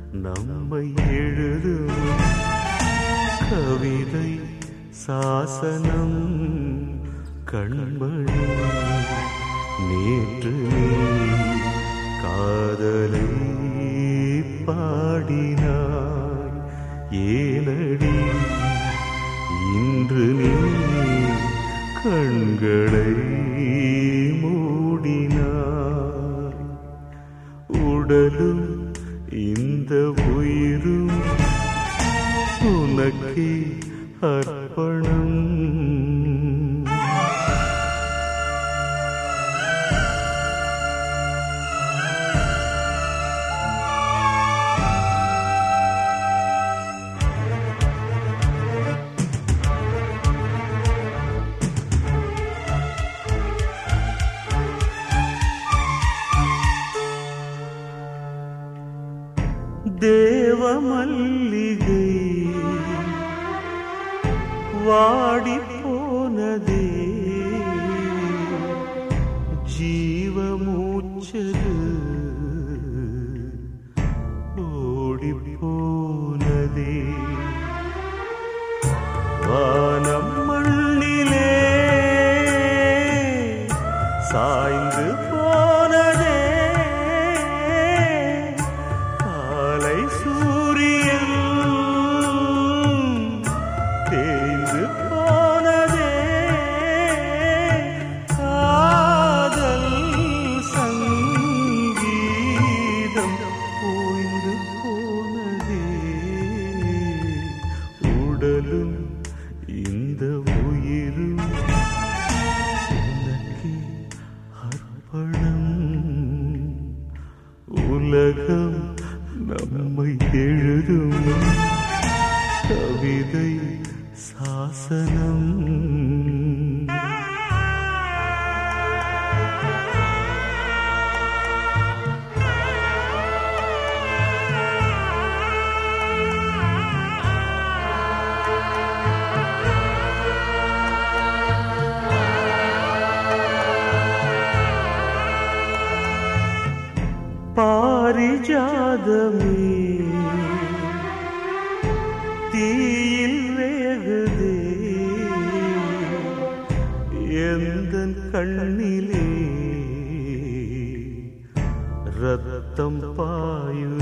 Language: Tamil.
நம்மை எழுதும் கவிதை சாசனம் கண்மணி நேற்று நீ காதலை பாடினாய் ஏனடி இன்று நீ கண்களை மூடினாய் உடலும் இந்த உயிரும் உனக்கே அர்ப்பணம் தேவ மல்லிகை வாடி போனதே ஜீவ மூச்சது ஓடி போனதே வானம் மண்ணிலே சாய்ந்து போனதே காலை சூரியன் தேய்ந்து போனதே காதல் சங்கீதம் ஓய்ந்து போனதே உடலும் இந்த உயிரும் உனக்கே அர்ப்பணம் உலகம் நம்மை எழுதும் கவிதை சாசனம் பாரிஜாதமே தீயில் வேகுதே எந்த கண்ணிலே ரத்தம் பாயுதே